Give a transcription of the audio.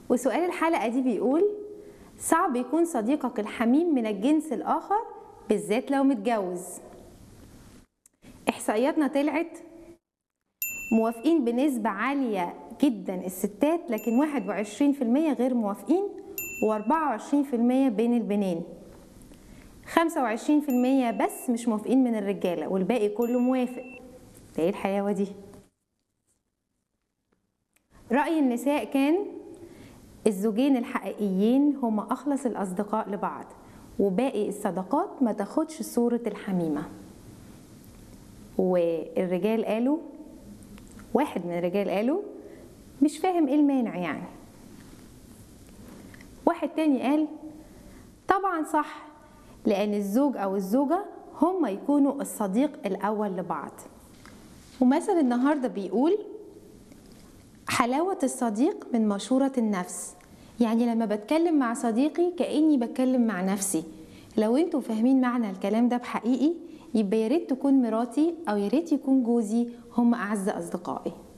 وسؤال الحلقة دي بيقول صعب يكون صديقك الحميم من الجنس الآخر بالذات لو متجوز إحصائياتنا طلعت موافقين بنسبة عالية جدا الستات لكن 21% غير موافقين و24% بين البنين 25% بس مش موافقين من الرجالة والباقي كله موافق ده ايه الحلاوة دي رأي النساء كان الزوجين الحقيقيين هما أخلص الأصدقاء لبعض وباقي الصداقات ما تاخدش صورة الحميمة والرجال قالوا واحد من الرجال قالوا مش فاهم ايه المانع يعني واحد تاني قال طبعا صح لأن الزوج أو الزوجة هما يكونوا الصديق الأول لبعض ومثل النهاردة بيقول حلاوة الصديق من مشورة النفس يعني لما بتكلم مع صديقي كأني بتكلم مع نفسي لو انتوا فاهمين معنى الكلام ده بحقيقي يبقى يا ريت تكون مراتي او يا ريت يكون جوزي هم اعز اصدقائي